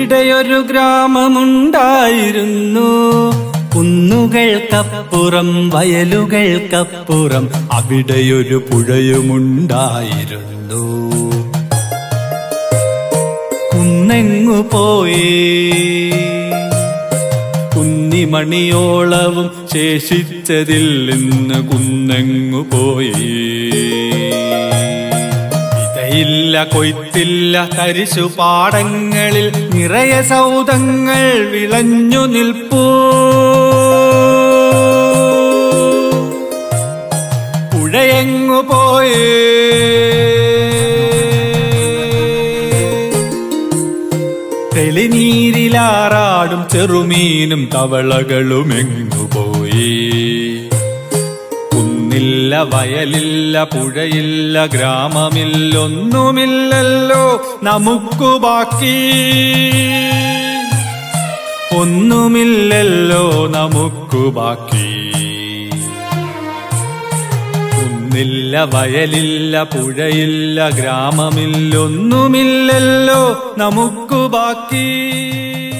ഇവിടെയൊരു ഗ്രാമമുണ്ടായിരുന്നു കുന്നുകൾക്കപ്പുറം വയലുകൾക്കപ്പുറം അവിടെയൊരു പുഴയുമുണ്ടായിരുന്നു കുന്നെങ്ങു പോയേ കുന്നിമണിയോളവും ശേഷിച്ചതിൽ നിന്ന് കുന്നെങ്ങു പോയി വിതയില്ല കൊയ്ത്തില്ല തരിശു പാടങ്ങളിൽ നിറയെ സൗദങ്ങൾ വിളഞ്ഞു നിൽപ്പൂ പുഴയെങ്ങു പോയേ തെളിനീരിലാറാടും ചെറുമീനും തവളകളും എങ്ങുപോയി കുന്നില്ല വയലില്ല പുഴയില്ല ഗ്രാമമില്ലൊന്നുമില്ലല്ലോ നമുക്കു ബാക്കി ഒന്നുമില്ലല്ലോ നമുക്കു ബാക്കി കുന്നില്ല വയലില്ല പുഴയില്ല ഗ്രാമമില്ലൊന്നുമില്ലല്ലോ നമുക്കു ബാക്കി